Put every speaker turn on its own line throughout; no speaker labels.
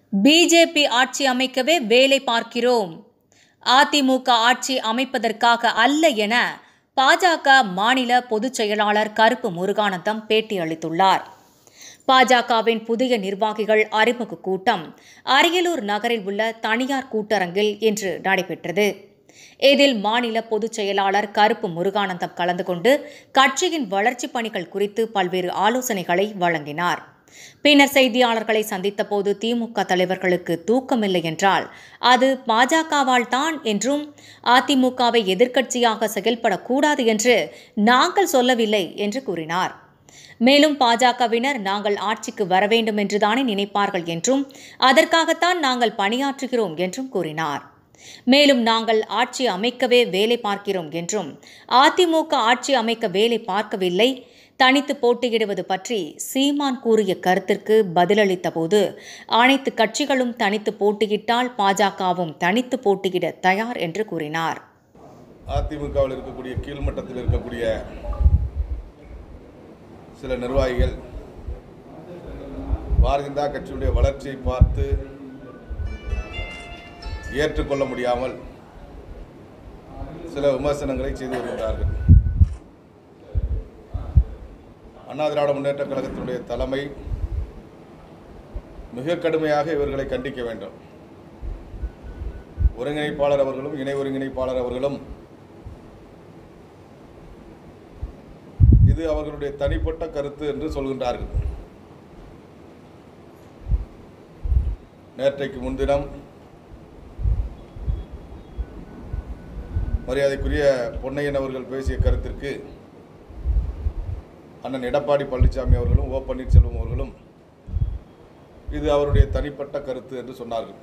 BJP ஆட்சி அமைக்கவே வேலை பார்க்கிறோம் அதிமுக ஆட்சி அமைப்பதற்காக அல்ல என பாஜக மாநில பொதுச் செயலாளர் கருப்பு முருகானந்தம் பேட்டியளித்துள்ளார் பாஜகவின் புதிய நிர்வாகிகள் அறிமுக கூட்டம் அரியலூர் நகரில் உள்ள தனியார் கூட்டரங்கில் இன்று நடைபெற்றது இதில் மாநில பொதுச் செயலாளர் கருப்பு முருகானந்தம் கலந்து கொண்டு கட்சியின் வளர்ச்சிப் பணிகள் குறித்து பல்வேறு ஆலோசனைகளை வழங்கினார் பின்னர் செய்தியாளர்களை சந்தித்தபோது திமுக தலைவர்களுக்கு தூக்கமில்லை என்றால் அது பாஜகவால் தான் என்றும் அதிமுகவை எதிர்க்கட்சியாக செயல்படக்கூடாது என்று நாங்கள் சொல்லவில்லை என்று கூறினார் மேலும் பாஜகவினர் நாங்கள் ஆட்சிக்கு வர வேண்டும் என்றுதானே நினைப்பார்கள் என்றும் அதற்காகத்தான் நாங்கள் பணியாற்றுகிறோம் என்றும் கூறினார் மேலும் நாங்கள் ஆட்சி அமைக்கவே வேலை பார்க்கிறோம் என்றும் அதிமுக ஆட்சி அமைக்க வேலை பார்க்கவில்லை தனித்து போட்டியிடுவது பற்றி சீமான் கூறிய கருத்திற்கு பதிலளித்த போது அனைத்து கட்சிகளும் தனித்து போட்டியிட்டால் பாஜகவும் தனித்து போட்டியிட தயார் என்று கூறினார்
அதிமுகவில் இருக்கக்கூடிய கீழ்மட்டத்தில் இருக்கக்கூடிய சில நிர்வாகிகள் பாரதிய ஜனதா கட்சியுடைய வளர்ச்சியை பார்த்து ஏற்றுக்கொள்ள முடியாமல் சில விமர்சனங்களை செய்து வருகிறார்கள் அண்ணா திராவிட முன்னேற்ற கழகத்தினுடைய தலைமை மிக கடுமையாக இவர்களை கண்டிக்க வேண்டும் ஒருங்கிணைப்பாளர் அவர்களும் இணை ஒருங்கிணைப்பாளர் அவர்களும் இது அவர்களுடைய தனிப்பட்ட கருத்து என்று சொல்கின்றார்கள் நேற்றைக்கு முன்தினம் மரியாதைக்குரிய பொன்னையன் அவர்கள் பேசிய கருத்திற்கு அண்ணன் எடப்பாடி பழனிசாமி அவர்களும் ஓ பன்னீர்செல்வம் அவர்களும் இது அவருடைய தனிப்பட்ட கருத்து என்று சொன்னார்கள்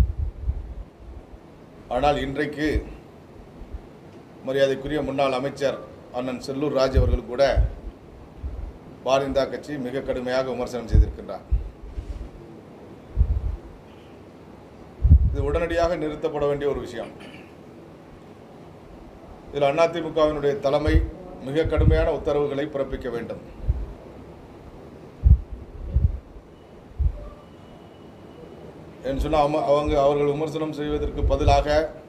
ஆனால் இன்றைக்கு மரியாதைக்குரிய முன்னாள் அமைச்சர் அண்ணன் செல்லூர் ராஜ் அவர்கள் கூட பாரதிய ஜனதா கட்சி மிக கடுமையாக விமர்சனம் செய்திருக்கின்றார் இது உடனடியாக நிறுத்தப்பட வேண்டிய ஒரு விஷயம் இதில் அதிமுகவினுடைய தலைமை மிக கடுமையான உத்தரவுகளை பிறப்பிக்க வேண்டும் என்று சொன்னால் அவங்க அவங்க அவர்கள் விமர்சனம் செய்வதற்கு பதிலாக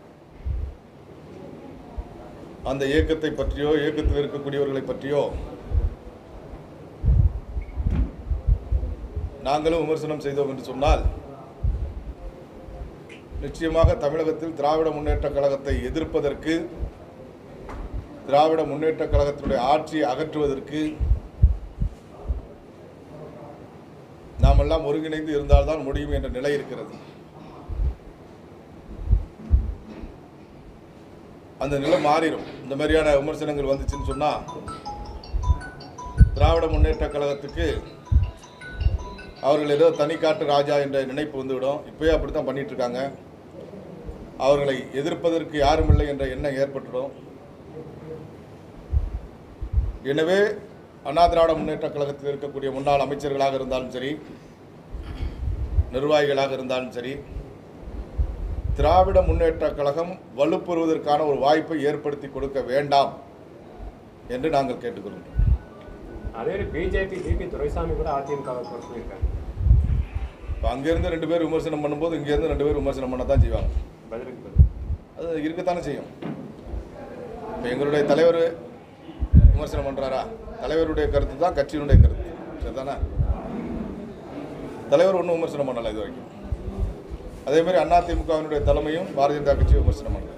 அந்த இயக்கத்தை பற்றியோ இயக்கத்தில் இருக்கக்கூடியவர்களை பற்றியோ நாங்களும் விமர்சனம் செய்தோம் என்று சொன்னால் நிச்சயமாக தமிழகத்தில் திராவிட முன்னேற்ற கழகத்தை எதிர்ப்பதற்கு திராவிட முன்னேற்ற கழகத்தினுடைய ஆட்சியை அகற்றுவதற்கு நாம் எல்லாம் ஒருங்கிணைந்து இருந்தால்தான் முடியும் என்ற நிலை இருக்கிறது அந்த நிலை மாறிடும் இந்த மாதிரியான விமர்சனங்கள் வந்துச்சுன்னு சொன்னால் திராவிட முன்னேற்ற கழகத்துக்கு அவர்கள் ஏதோ தனிக்காட்டு ராஜா என்ற நினைப்பு வந்துவிடும் இப்போயே அப்படி தான் பண்ணிட்டு இருக்காங்க அவர்களை எதிர்ப்பதற்கு யாரும் இல்லை என்ற எண்ணம் ஏற்பட்டுடும் எனவே அண்ணா திராவிட முன்னேற்ற கழகத்தில் இருக்கக்கூடிய முன்னாள் அமைச்சர்களாக இருந்தாலும் சரி நிர்வாகிகளாக இருந்தாலும் சரி திராவிட முன்னேற்ற கழகம் வலுப்பெறுவதற்கான ஒரு வாய்ப்பை ஏற்படுத்தி கொடுக்க வேண்டாம் என்று நாங்கள் கேட்டுக்கொள்கிறோம்
அதே மாதிரி பிஜேபி டிபி துரைசாமி கூட அதிமுகவை பொறுப்பிருக்காங்க
இப்போ அங்கேருந்து ரெண்டு பேர் விமர்சனம் பண்ணும்போது இங்கேருந்து ரெண்டு பேர் விமர்சனம் பண்ண தான் செய்வாங்க
பதிலுக்கு பதில்
அது இருக்கத்தானே செய்யும் இப்போ எங்களுடைய தலைவர் விமர்சனம் பண்ணுறாரா தலைவருடைய கருத்து தான் கட்சியினுடைய கருத்து சரிதானே தலைவர் ஒன்றும் விமர்சனம் பண்ணலை இது வரைக்கும் அதே மாதிரி அதிமுகவினுடைய தலைமையும் பாரதிய ஜனதா கட்சியை விமர்சனம் பண்ணல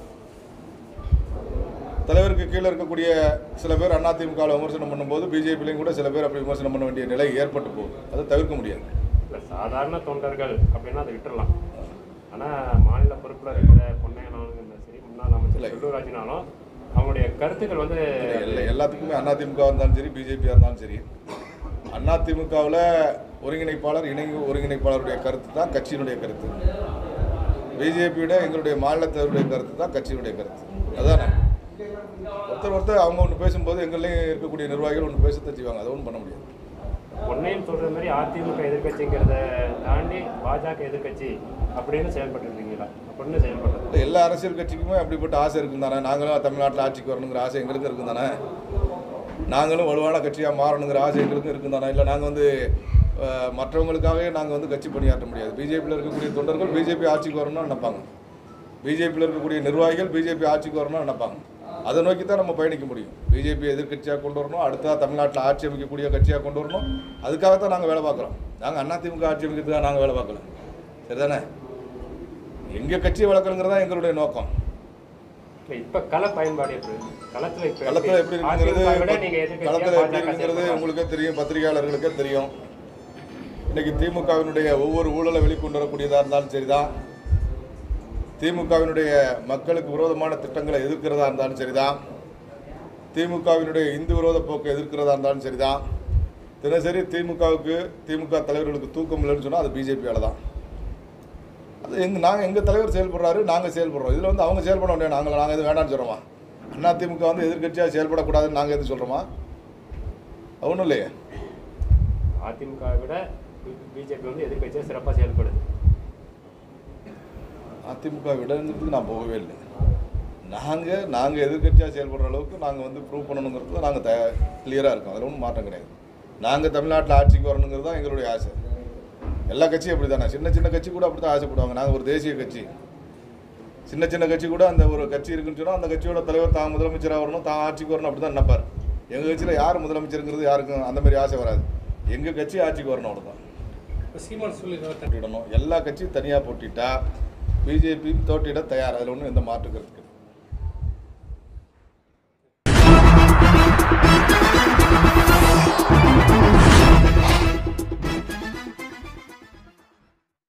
தலைவருக்கு கீழே இருக்கக்கூடிய சில பேர் அதிமுகவில் விமர்சனம் பண்ணும்போது பிஜேபிலையும் கூட சில பேர் அப்படி விமர்சனம் பண்ண வேண்டிய நிலை ஏற்பட்டு போகுது அதை தவிர்க்க முடியாது
இல்லை சாதாரண தொண்டர்கள் அப்படின்னா அதை விட்டுறலாம் ஆனால் மாநில பொறுப்பில் இருக்கிற பொன்னையனாலும் இருந்தாலும் சரி முன்னாள் அமைச்சர்
இல்லை.
செல்லூராஜினாலும் அவங்களுடைய கருத்துக்கள் வந்து
எல்லா எல்லாத்துக்குமே அதிமுக இருந்தாலும் சரி பிஜேபியாக இருந்தாலும் சரி அதிமுகவில் ஒருங்கிணைப்பாளர் இணை ஒருங்கிணைப்பாளருடைய கருத்து தான் கட்சியினுடைய கருத்து பிஜேபியோட எங்களுடைய மாநில தலைவருடைய கருத்து தான் கட்சியினுடைய கருத்து அதானே ஒருத்தர் ஒருத்தர் அவங்க ஒன்று பேசும்போது எங்களையும் இருக்கக்கூடிய நிர்வாகிகள் ஒன்று பேசத்தான் செய்வாங்க அதை ஒன்றும் பண்ண முடியாது
பொன்னையன் சொல்கிற மாதிரி அதிமுக எதிர்க்கட்சிங்கிறத தாண்டி பாஜக எதிர்க்கட்சி அப்படின்னு செயல்பட்டு இருக்கீங்களா அப்படின்னு செயல்படுறது
இல்லை எல்லா அரசியல் கட்சிக்குமே அப்படிப்பட்ட ஆசை இருக்கும் தானே நாங்களும் தமிழ்நாட்டில் ஆட்சிக்கு வரணுங்கிற ஆசை எங்களுக்கும் இருக்கும் தானே நாங்களும் வலுவான கட்சியாக மாறணுங்கிற ஆசை எங்களுக்கும் இருக்கும் தானே இல்லை நாங்கள் வந்து அஹ், மற்றவங்களுக்காகவே நாங்கள் வந்து கட்சி பணியாற்ற முடியாது பிஜேபியில் இருக்கக்கூடிய தொண்டர்கள் பிஜேபி ஆட்சிக்கு வரணும்னு நினைப்பாங்க பிஜேபியில் இருக்கக்கூடிய நிர்வாகிகள் பிஜேபி ஆட்சிக்கு வரணும்னு நினைப்பாங்க அதை நோக்கி தான் நம்ம பயணிக்க முடியும் பிஜேபி எதிர்க்கட்சியாக கொண்டு வரணும் அடுத்ததாக தமிழ்நாட்டில் ஆட்சி அமைக்கக்கூடிய கட்சியாக கொண்டு வரணும் அதுக்காக தான் நாங்கள் வேலை பார்க்குறோம் நாங்கள் அதிமுக ஆட்சி அமைக்கிறதுக்காக நாங்கள் வேலை பார்க்கல சரிதானே எங்கள் கட்சியை வளர்க்கணுங்கிறது தான் எங்களுடைய நோக்கம்
இல்ல, இப்ப கள பயன்பாடு எப்படி களத்துல இப்ப
களத்தில் எப்படி இருக்குங்கிறது
அதிமுக விட நீங்க எதிர்க்கட்சியா
களத்தில் எப்படி
பாஜக
இருக்குங்கிறது
செயல்படுறாங்க.
உங்களுக்கே தெரியும் பத்திரிகையாளர்களுக்கே தெரியும் இன்னைக்கு திமுகவினுடைய ஒவ்வொரு ஊழலை வெளிக்கொண்டு வரக்கூடியதாக இருந்தாலும் சரிதான் திமுகவினுடைய மக்களுக்கு விரோதமான திட்டங்களை எதிர்க்கிறதா இருந்தாலும் சரிதான் திமுகவினுடைய இந்து விரோத போக்கை எதிர்க்கிறதா இருந்தாலும் சரிதான் தினசரி திமுகவுக்கு திமுக தலைவர்களுக்கு தூக்கம் இல்லைன்னு சொன்னால் அது பிஜேபியால் தான் அது எங்க நாங்கள் எங்கள் தலைவர் செயல்படுறாரு நாங்கள் செயல்படுறோம் இதில் வந்து அவங்க செயல்பட முடியாது நாங்கள் நாங்கள் எதுவும் வேண்டாம்னு சொல்கிறோமா அண்ணா திமுக வந்து எதிர்க்கட்சியாக செயல்படக்கூடாதுன்னு நாங்கள் எதுவும் சொல்கிறோமா ஒன்றும் இல்லையே
அதிமுக விட பிஜேபி வந்து எதிர்க்கட்சியா சிறப்பா செயல்படுது
அதிமுக விடங்கிறதுக்கு நான் போகவே இல்லை நாங்கள் நாங்கள் எதிர்க்கட்சியாக செயல்படுற அளவுக்கு நாங்கள் வந்து ப்ரூவ் பண்ணணுங்கிறது நாங்கள் த கிளியராக இருக்கோம் அதில் ஒன்றும் மாற்றம் கிடையாது நாங்கள் தமிழ்நாட்டில் ஆட்சிக்கு வரணுங்கிறது தான் எங்களுடைய ஆசை எல்லா கட்சியும் அப்படி தானே சின்ன சின்ன கட்சி கூட அப்படி தான் ஆசைப்படுவாங்க நாங்கள் ஒரு தேசிய கட்சி சின்ன சின்ன கட்சி கூட அந்த ஒரு கட்சி இருக்குன்னு சொன்னால் அந்த கட்சியோட தலைவர் தான் முதலமைச்சராக வரணும் தான் ஆட்சிக்கு வரணும் அப்படி தான் நினைப்பார் எங்கள் கட்சியில் யார் முதலமைச்சருங்கிறது யாருக்கும் அந்த மாதிரி ஆசை வராது எங்கள் கட்சி ஆட்சிக்கு வரணும் அவ்வளோதான்
சீமான் சொல்லிடுறாரு
போட்டியிடணும் எல்லா கட்சியும் தனியாக போட்டிட்டா பிஜேபி தோட்டிட தயார் அதில் ஒன்றும் எந்த மாற்று கருத்து கிடையாது